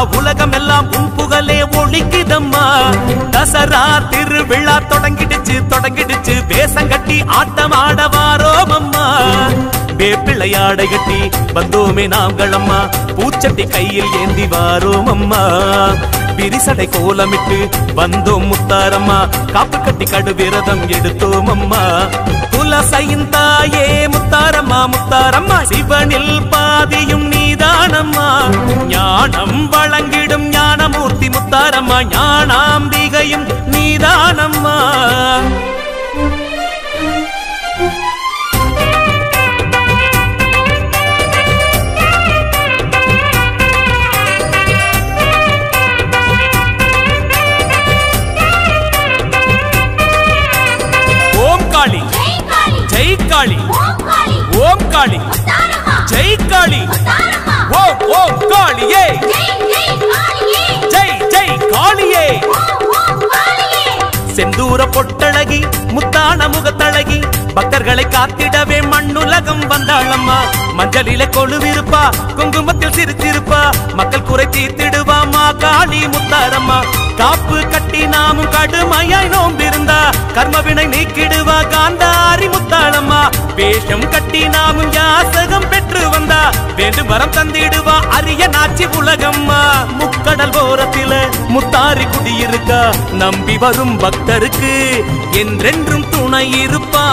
உலகம் எல்லாம் உன் புகழே ஒழிக்குதம்மா தசரா திருவிழா தொடங்கிடுச்சு தொடங்கிடுச்சு வேஷம் கட்டி ஆட்டம் ஆட வாரோம் அம்மா வேப்பிள்ளையாடை கட்டி வந்தோமே நாங்கள் அம்மா பூச்சட்டி கையில் ஏந்தி வாரோம் அம்மா விரிசடை கோலமிட்டு வந்தோம் முத்தாரம்மா காப்பு கட்டி கடு விரதம் எடுத்தோம் அம்மா துலசையின் தாயே முத்தாரம்மா முத்தாரம்மா சிவனில் பாதியும் நீதானம்மா ஞானம் வழங்கிடும் ஞானமூர்த்தி முத்தாரம்மா ஞானாம்பிகையும் நீதானம்மா ஓம் காளி ஜெய் காளி ஜெய் காளி ஓம் காளி ஓம் காளி முத்தாரம்மா ஜெய் காளி முத்தாரம்மா ஓம் ஓம் காளியே ஜெய் ஜெய் காளியே ஜெய் ஜெய் காளியே ஓம் ஓம் காளியே செந்தூர பொட்டழகி முத்தான முகத்தழகி பக்தர்களை காத்திடவே மண்ணுலகம் வந்தாளம்மா மஞ்சளில கொழுவிருப்பா குங்குமத்தில் சிரிச்சிருப்பா மக்கள் குறை தீர்த்திடுவா மா காளி முத்தாரம்மா காப்பு கட்டி நாமும் கடுமையாய் நோம்பிருந்தா கர்மவினை நீக்கிடுவா காந்தாரி முத்தாளம்மா வேஷம் கட்டி நாமும் யாசகம் பெற்று வந்தா வேண்டும் வரம் தந்திடுவா அரிய நாச்சி உலகம்மா முக்கடல் ஓரத்தில முத்தாரி குடியிருக்கா நம்பி வரும் பக்தருக்கு என்றென்றும் துணை இருப்பா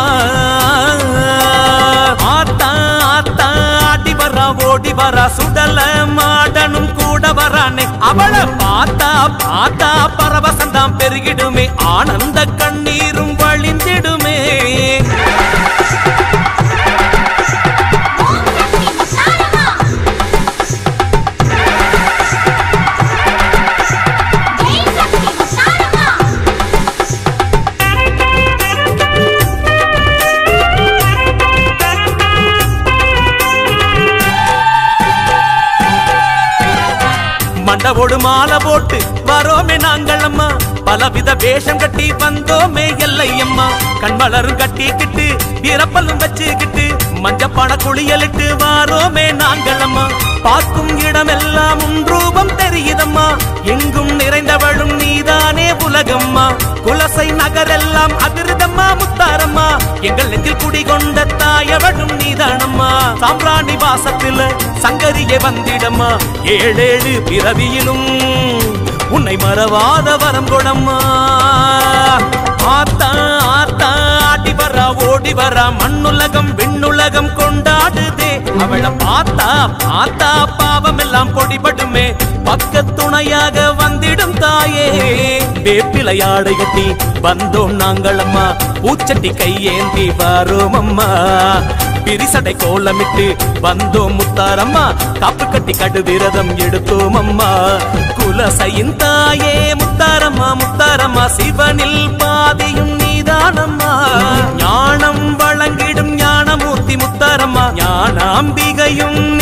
ஆத்தா ஆத்தா ஆடி வரா ஓடி வரா சுடல மாடனும் கூட வரானே அவளை பார்த்தா பார்த்தா பரவசந்தாம் பெருகிடுமே ஆனந்த கண்ணீரும் வழிந்திடுமே ஓம் சக்தி முத்தாரம்மா ஜெய் சக்தி முத்தாரம்மா மண்டவோடு மாலை போட்டு வரோமே நாங்கள் அம்மா பலவித வேஷம் கட்டி வந்தோமே எல்லையம்மா கண்மலரும் கட்டிக்கிட்டு வீரப்பல்லும் வச்சுக்கிட்டு மஞ்சப்பான குளியலிட்டு வாரோமே நாங்கள் அம்மா பார்க்கும் இடமெல்லாம் உன் ரூபம் தெரியுதம்மா எங்கும் நிறைந்தவளும் நீதானே உலகம்மா குலசை நகரெல்லாம் அதிர்தம்மா முத்தாரம்மா எங்கள் நெஞ்சில் குடிகொண்ட தாயவளும் நீதானம்மா சாம்ராணி வாசத்துல சங்கரியே வந்திடம்மா ஏழேழு பிறவியிலும் உன்னை மறவாத வரம் கொடம்மா ஆத்தா ஆத்தா ஆடி வரா ஓடி வரா மண்ணுலகம் விண்ணுலகம் கொண்டாடுதே அவளை பார்த்தா பார்த்தா பாவம் எல்லாம் பொடிபடுமே பக்க துணையாக வந்திடும் தாயே வேப்பிலையாடை கட்டி வந்தோம் நாங்கள் அம்மா பூச்சட்டி கையேந்தி வாரோம் அம்மா பிரிசடை கோலமிட்டு வந்தோம் முத்தாரம்மா காப்பு கட்டி கடு விரதம் எடுத்தோம் அம்மா குலசையின் தாயே முத்தாரம்மா முத்தாரம்மா சிவனில் பாதியும் நீதானம்மா ஞானம் வழங்கிடும் ஞானமூர்த்தி முத்தாரம்மா ஞானாம்பிகையும்